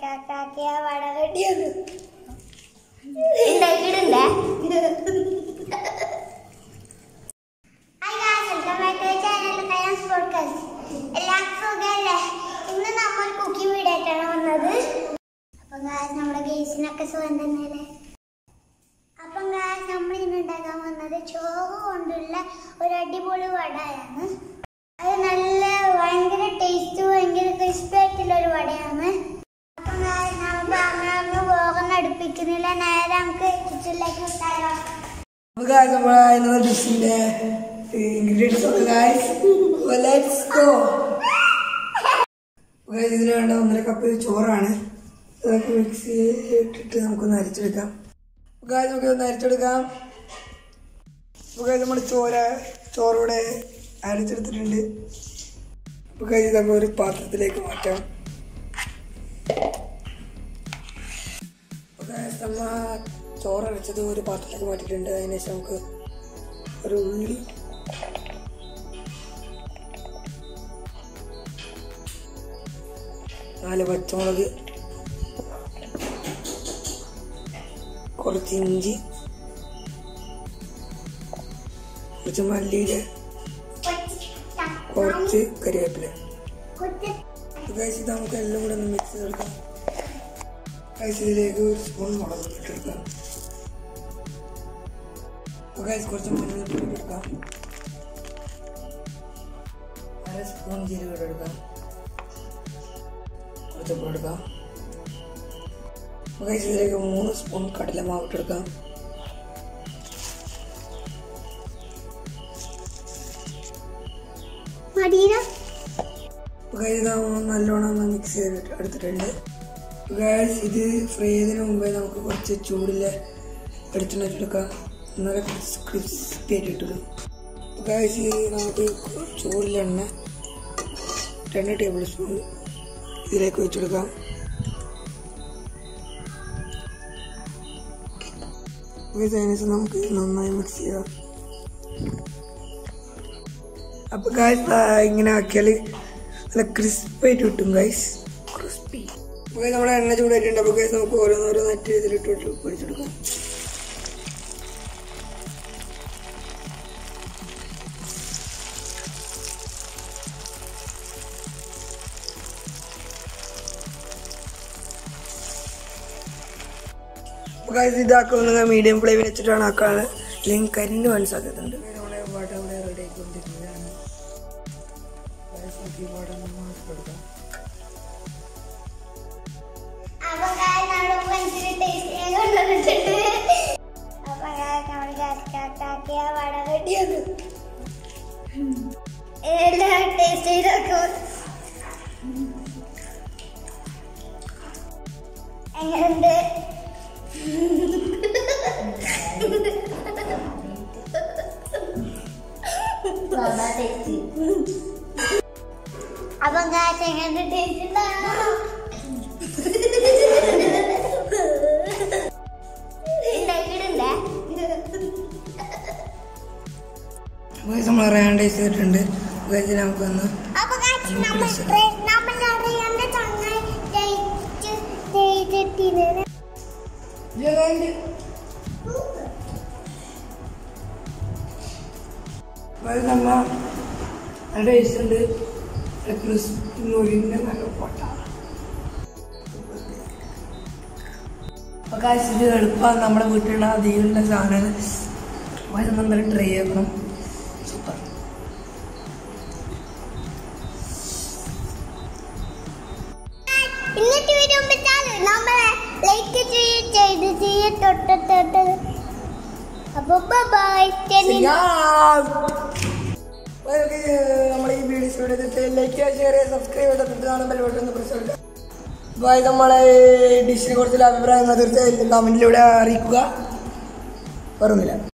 കാക്കാക്കിയ വട കെട്ടിയത് ഉണ്ടാക്കിയിട്ടുണ്ടേ എല്ലാവർക്കും സുഖമല്ലേ ഇന്ന് നമ്മൾ കുക്കിംഗ് വീഡിയോ ആയിട്ടാണ് വന്നത് അപ്പൊ guys, നമ്മുടെ ഗേസിനൊക്കെ സുഖം തന്നെയല്ലേ അപ്പം guys, നമ്മൾ ഇന്ന് ഉണ്ടാക്കാൻ വന്നത് ചോറ് കൊണ്ടുള്ള ഒരു അടിപൊളി വടയാണ് അത് നല്ല ഭയങ്കര ടേസ്റ്റ് ഭയങ്കര ക്രിസ്പി ആയിട്ടുള്ള ഒരു വടയാണ് അപ്പം guys, നമുക്ക് അങ്ങനെ വേഗം അടുപ്പിക്കുന്നില്ല നേരെ നമുക്ക് കിച്ചണിലേക്ക് വിട്ടാലോ അപ്പൊ guys, നമ്മളെ ഇന്നത്തെ ഡിഷിന്റെ ഇൻഗ്രീഡിയൻസ് ഒക്കെ ഗായ്സ് ലെറ്റ്സ് ഗോ ഇതിന് വേണ്ട ഒന്നര കപ്പ് ചോറാണ് അതൊക്കെ മിക്സ് ഇട്ടിട്ട് നമുക്കൊന്ന് അരച്ചെടുക്കാം ഗായ്സ് നമുക്ക് ഒന്ന് അരച്ചെടുക്കാം അപ്പോൾ ഗായ്സ് നമ്മൾ ചോര ചോറൂടെ അരച്ചെടുത്തിട്ടുണ്ട് അപ്പോൾ ഗായ്സ് നമുക്ക് ഒരു പാത്രത്തിലേക്ക് മാറ്റാം അപ്പോൾ ഗായ്സ് നമ്മ ചോറ് അരച്ചത് ഒരു പാത്രത്തിലേക്ക് മാറ്റിയിട്ടുണ്ട് അതിന് ശേഷം നമുക്ക് ഒരു ഉള്ളി നാല് പച്ചമുളക് കുറച്ച് ഇഞ്ചി കുറച്ച് മല്ലിയില കുറച്ച് കരിവേപ്പില ഗൈസ് ഇത് നമുക്ക് എല്ലാം കൂടെ ഒന്ന് മിക്സ് ചെയ്തെടുക്കാം ഗൈസ് ഇതിലേക്ക് ഒരു സ്പൂൺ മുളക് ഇട്ടെടുക്കാം ഗൈസ് കുറച്ച് മഞ്ഞൾപ്പൊടി എടുക്കാം അര സ്പൂൺ ജീരകം എടുക്കാം കുറച്ച് ഉപ്പ് എടുക്കാം ഗൈസ് ഇതിലേക്ക് മൂന്ന് സ്പൂൺ കടലമാവ് ഇട്ടെടുക്കാം മടീന ഗൈസ് ഇത് നല്ലോണം ഒന്ന് മിക്സ് ചെയ്തിട്ട് എടുത്തിട്ടുണ്ട് ഗൈസ് ഇത് ഫ്രൈ ചെയ്തതിന് മുമ്പേ നമുക്ക് കുറച്ച് ചൂടിൽ എടുത്തിട്ട് എടുക്കാം നല്ല ക്രിസ്പി ആയിട്ട് ഇട്ടത് ഗൈസ് നമുക്ക് ചൂടിൽ എണ്ണ രണ്ട് ടേബിൾ സ്പൂൺ ഇതിലേക്ക് വെച്ചെടുക്കാം ഗൈസ് അതിനുശേഷം നമുക്ക് നന്നായി മിക്സ് ചെയ്യാം അപ്പൊ ഗൈസ് ഇങ്ങനെ ആക്കിയാൽ നല്ല ക്രിസ്പി ആയിട്ട് കിട്ടും ഗൈസ് ക്രിസ്പി അപ്പോൾ നമ്മുടെ എണ്ണ ചൂടായിട്ടുണ്ട് അപ്പോൾ ഗൈസ് നമുക്ക് ഓരോന്നോരോന്നായിട്ട് ഇതിലിട്ടിട്ട് പൊടിച്ചെടുക്കാം അപ്പോൾ ഗൈസ് ഇതാക്കുന്നത് മീഡിയം ഫ്ലെയിമിൽ വെച്ചിട്ടാണ് ആക്കാൻ അല്ലെങ്കിൽ കരിഞ്ഞ് പോകാൻ സാധ്യതയുണ്ട് നമ്മുടെ വട ഇവിടെ റെഡി ആയിക്കൊണ്ടിരിക്കുകയാണ് ഗൈസ് നമുക്ക് ഈ വട നന്നായിട്ട് എടുക്കാം അപ്പൊ guys, നമ്മുടെ ഫ്രണ്ട്സിന് taste ചെയ്യാൻ കൊണ്ടുവന്നിട്ടുണ്ട്. അപ്പൊ guys, നമ്മുടെ കാക്കാക്കിയ വട കെട്ടിയത് എല്ലാം ടേസ്റ്റ് ചെയ്ത് നോക്കും എങ്ങനെയുണ്ട് അപ്പൊ ഗാസ് എങ്ങനെയുണ്ട് ടേസ്റ്റ് ഉണ്ടോ ഉണ്ടാക്കിയിട്ടുണ്ടേ ഗൈസ് നമ്മൾ റേണ്ടൈസ് ചെയ്തിട്ടുണ്ട് ഗൈസ് നമുക്കൊന്ന് അപ്പൊ guys, നമ്മൾ നമ്മൾ അറിയാണ്ട് ചങ്ങായി ജയിച്ച് ചെയ്തിട്ടില്ലേ ഗൈസ് നമ്മ നല്ല ടേസ്റ്റ് ഉണ്ട് ക്രിസ്പി മൊഴിൻ്റെ നല്ല പൊട്ട അപ്പോൾ ഗൈസ് ഇത് എളുപ്പമാണ് നമ്മുടെ വീട്ടിലുള്ള അധികമുള്ള സാധനമാണ് ഗൈസ് നമ്മൾ എന്തായാലും ട്രൈ ചെയ്യണം സൂപ്പർ ഇന്നത്തെ വീഡിയോ പറ്റാല് നമ്മളെ ലൈക്ക് ചെയ്യ ചെയ്ത് ചെയ്യ തൊട്ടിട്ട് അപ്പൊ ബൈ നമ്മുടെ ഈ വീഡിയോസ് ലൈക്ക് ഷെയർ സബ്സ്ക്രൈബ് ചെയ്തിട്ട് കാണുമ്പോൾ ബെൽ പ്രസ് ചെയ്യുക ബൈ നമ്മളെ ഡിഷിനെ കുറിച്ചുള്ള അഭിപ്രായങ്ങൾ തീർച്ചയായും കമന്റിലൂടെ അറിയിക്കുക വേറൊന്നുമില്ല